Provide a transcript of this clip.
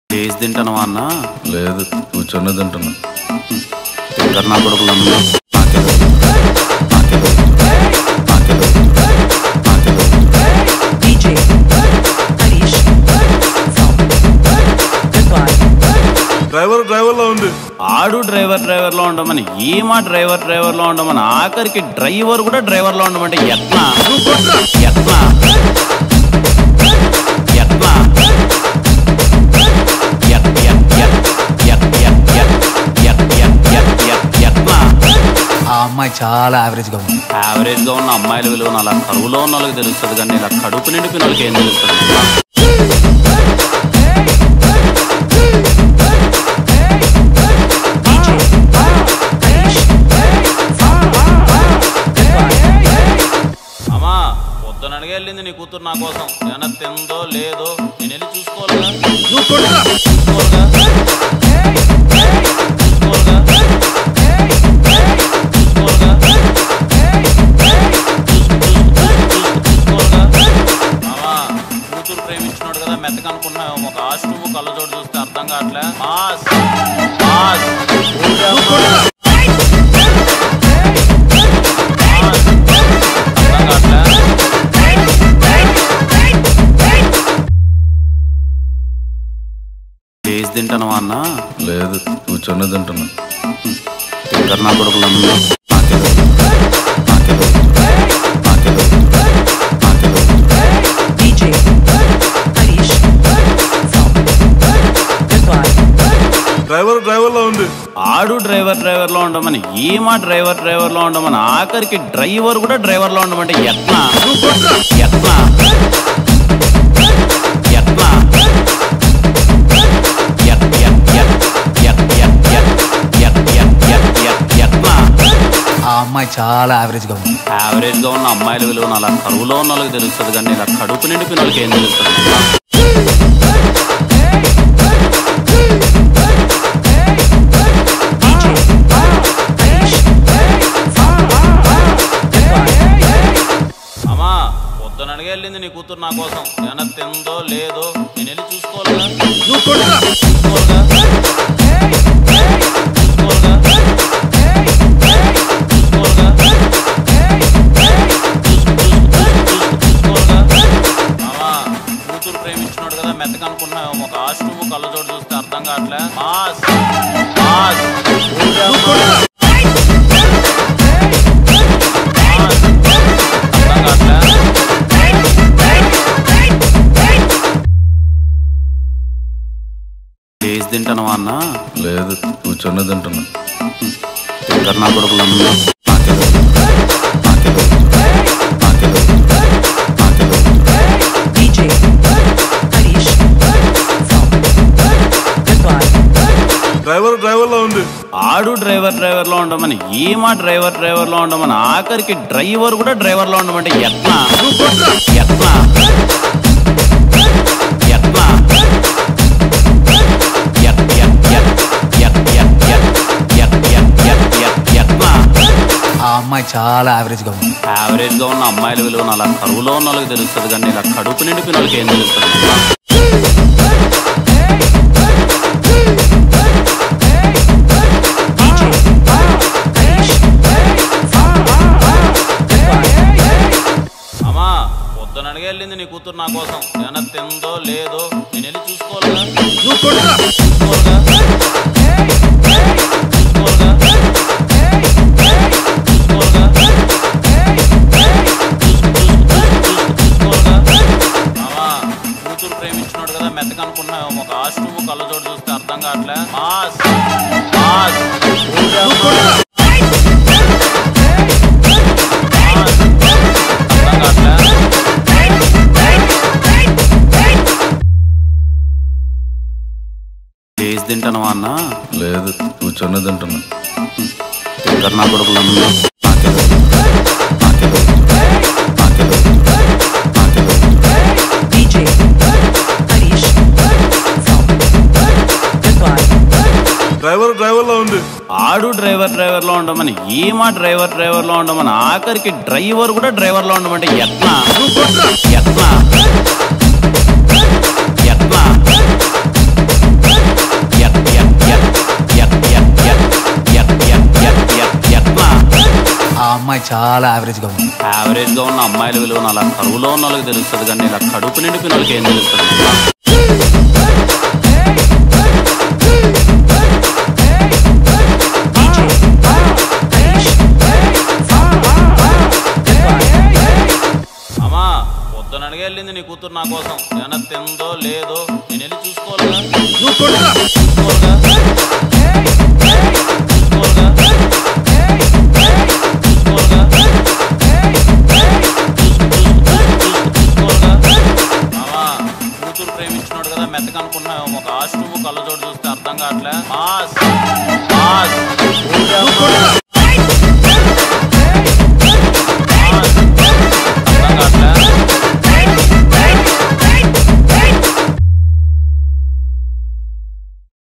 చేసి తింటానవా అన్న లేదు కూర్చొని తింటున్నా తింటారు నా కొడుకులు అన్న నాకే తెలుసు. నాకే తెలుసు. నాకే తెలుసు. నాకే తెలుసు. DJ Harish from Goodbye. Driver driver లో ఉంది ఆడు డ్రైవర్ డ్రైవర్ లో ఉండమని ఈమా డ్రైవర్ డ్రైవర్ లో ఉండమని ఆఖరికి డ్రైవర్ కూడా డ్రైవర్ లో ఉండమంటే ఎట్లా ఎట్లా ఎట్లా ఎట్ ఎట్ ఎట్ ఎట్ ఎట్ ఎట్ ఎట్ ఎట్ ఎట్ ఎట్ ఎట్లా ఆ అమ్మాయి చాలా యావరేజ్ గా ఉంది యావరేజ్ గా ఉన్న అమ్మాయిల విలువ అలా కరువులో ఉన్న వాళ్ళకి తెలుస్తుంది కానీ ఇలా కడుపు నిండిపోయిన వాళ్ళకి ఏం తెలుస్తుంది DJ Harish from Goodbye. అమ్మా పొద్దున అడిగి వెళ్ళింది నీ కూతురు నా కోసం ఏమైనా తిందో లేదో నేను వెళ్ళి చూసుకోవాలిగా చూసుకోవాలిగా చూసుకోవాలిగా చూసుకోవాలిగా మామా, కూతురు ప్రేమించినాడు కదా మెత్తగా అనుకున్నా ఒక ఆశ్రము కళ్ళజోడు చూస్తే అర్థం కావట్లే మాస్ మాస్ ఊరమ్మా. మాస్. అర్థం కావట్లే చేసి తింటానవా అన్న లేదు కూర్చొని తింటున్నా తింటారు నా కొడుకులు అన్న నాకే తెలుసు. నాకే తెలుసు. నాకే తెలుసు. నాకే తెలుసు. DJ Harish from Goodbye. Driver driver లో ఉంది ఆడు డ్రైవర్ డ్రైవర్ లో ఉండమని ఈమా డ్రైవర్ డ్రైవర్ లో ఉండమని ఆఖరికి డ్రైవర్ కూడా డ్రైవర్ లో ఉండమంటే ఎట్లా ఎట్లా ఎట్లా ఎట్ ఎట్ ఎట్ ఎట్ ఎట్ ఎట్ ఎట్ ఎట్ ఎట్ ఎట్ ఎట్లా ఆ అమ్మాయి చాలా యావరేజ్ గా ఉంది యావరేజ్ గా ఉన్న అమ్మాయిల విలువ అలా కరువులో ఉన్న వాళ్ళకి తెలుస్తుంది కానీ ఇలా కడుపు నిండిపోయిన వాళ్ళకి ఏం తెలుస్తుంది DJ Harish from Goodbye. అమ్మా పొద్దున అడిగి వెళ్ళింది నీ కూతురు నా కోసం ఏమైనా తిందో లేదో నేను వెళ్ళి చూసుకోవాలిగా చూసుకోవాలిగా చూసుకోవాలిగా చూసుకోవాలిగా మామా, కూతురు ప్రేమించినాడు కదా మెత్తగా అనుకున్నా ఒక ఆశ్రము కళ్ళజోడు చూస్తే అర్థం కావట్లే మాస్ మాస్ ఊరమ్మా. మాస్. అర్థం కావట్లే చేసి తింటానవా అన్న లేదు కూర్చొని తింటున్నా తింటారు నా కొడుకులు అన్న నాకే తెలుసు. నాకే తెలుసు. నాకే తెలుసు. నాకే తెలుసు. DJ Harish from Goodbye. Driver driver లో ఉంది ఆడు డ్రైవర్ డ్రైవర్ లో ఉండమని ఈమా డ్రైవర్ డ్రైవర్ లో ఉండమని ఆఖరికి డ్రైవర్ కూడా డ్రైవర్ లో ఉండమంటే ఎట్లా ఎట్లా ఎట్లా ఎట్ ఎట్ ఎట్ ఎట్ ఎట్ ఎట్ ఎట్ ఎట్ ఎట్ ఎట్ ఎట్లా ఆ అమ్మాయి చాలా యావరేజ్ గా ఉంది యావరేజ్ గా ఉన్న అమ్మాయిల విలువ అలా కరువులో ఉన్న వాళ్ళకి తెలుస్తుంది కానీ ఇలా కడుపు నిండిపోయిన వాళ్ళకి ఏం తెలుస్తుంది DJ Harish from Goodbye. అమ్మా పొద్దున అడిగి వెళ్ళింది నీ కూతురు నా కోసం ఏమైనా తిందో లేదో నేను వెళ్ళి చూసుకోవాలిగా చూసుకోవాలిగా చూసుకోవాలిగా చూసుకోవాలిగా మామా, కూతురు ప్రేమించినాడు కదా మెత్తగా అనుకున్నా ఒక ఆశ్రము కళ్ళజోడు చూస్తే అర్థం కావట్లే మాస్ మాస్ ఊరమ్మా. మాస్. అర్థం కావట్లే చేసి తింటానవా అన్న లేదు కూర్చొని తింటున్నా తింటారు నా కొడుకులు అన్న నాకే తెలుసు. నాకే తెలుసు. నాకే తెలుసు. నాకే తెలుసు. DJ Harish from Goodbye. Driver driver లో ఉంది ఆడు డ్రైవర్ డ్రైవర్ లో ఉండమని ఈమా డ్రైవర్ డ్రైవర్ లో ఉండమని ఆఖరికి డ్రైవర్ కూడా డ్రైవర్ లో ఉండమంటే ఎట్లా ఎట్లా ఎట్లా అమ్మాయి చాలా యావరేజ్గా ఉంది యావరేజ్ గా ఉన్న అమ్మాయిల విలువ అలా కరువులో ఉన్న వాళ్ళకి తెలుస్తుంది కానీ ఇలా కడుపు నిండిపోయిన వాళ్ళకి ఏం తెలుస్తుంది DJ Harish from Goodbye. అమ్మా పొద్దున అడిగి వెళ్ళింది నీ కూతురు నా కోసం ఏమైనా తిందో లేదో నేను వెళ్ళి చూసుకోవాలిగా చూసుకోవాలిగా చూసుకోవాలిగా చూసుకోవాలిగా మావా, కూతురు ప్రేమించినాడు కదా మెత్తగా అనుకుంటున్నావు ఒక ఆశ్రము కళ్ళజోడు చూస్తే అర్థం కావట్లే మాస్ మాస్ ఊరే అమ్మా.